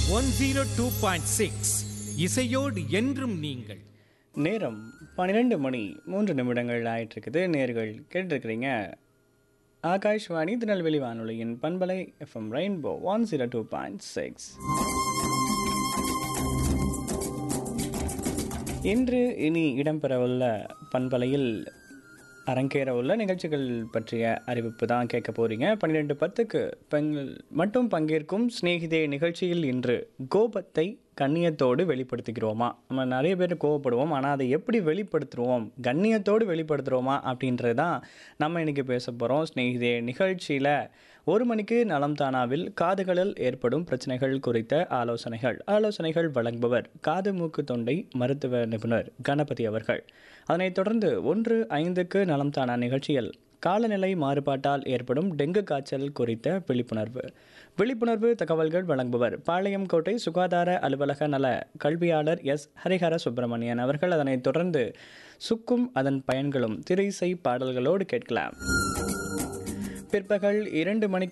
one zero two point six இசையோடு என்றும் நீங்கள் நேரம் பன்னிரெண்டு மணி மூன்று நிமிடங்கள் ஆயிட்டிருக்குது நேர்கள் கேட்டிருக்கிறீங்க ஆகாஷ்வாணி திருநெல்வேலி வானொலியின் பண்பலை FM rainbow one zero two point six இன்று இனி இடம்பெறவுள்ள பண்பலையில் அரங்கேற உள்ள நிகழ்ச்சிகள் பற்றிய அறிவிப்பு தான் கேட்க போறீங்க பன்னிரெண்டு பத்துக்கு பெண்கள் மட்டும் பங்கேற்கும் சிநேகிதே நிகழ்ச்சியில் இன்று கோபத்தை கண்ணியத்தோடு வெளிப்படுத்திக்கிறோமா நம்ம நிறைய பேர் கோவப்படுவோம் ஆனால் அதை எப்படி வெளிப்படுத்துகிறோம் கண்ணியத்தோடு வெளிப்படுத்துகிறோமா அப்படின்றது தான் நம்ம இன்னைக்கு பேச போகிறோம் ஸ்நேகிதே நிகழ்ச்சியில் ஒரு மணிக்கு நலம் தானாவில் காதுகளில் ஏற்படும் பிரச்சனைகள் குறித்த ஆலோசனைகள் ஆலோசனைகள் வழங்குபவர் காது மூக்கு தொண்டை மருத்துவ நிபுணர் கணபதி அவர்கள் அதனைத் தொடர்ந்து ஒன்று ஐந்துக்கு நலம் தானா நிகழ்ச்சியில் காலநிலை மாறுபாட்டால் ஏற்படும் டெங்கு காய்ச்சல் குறித்த விழிப்புணர்வு விழிப்புணர்வு தகவல்கள் வழங்குபவர் பாளையங்கோட்டை சுகாதார அலுவலக நல கல்வியாளர் எஸ் ஹரிஹர சுப்பிரமணியன் அவர்கள் அதனைத் தொடர்ந்து சுக்கும் அதன் பயன்களும் திரைசை பாடல்களோடு கேட்கலாம் பிற்பகல் இரண்டு மணிக்கு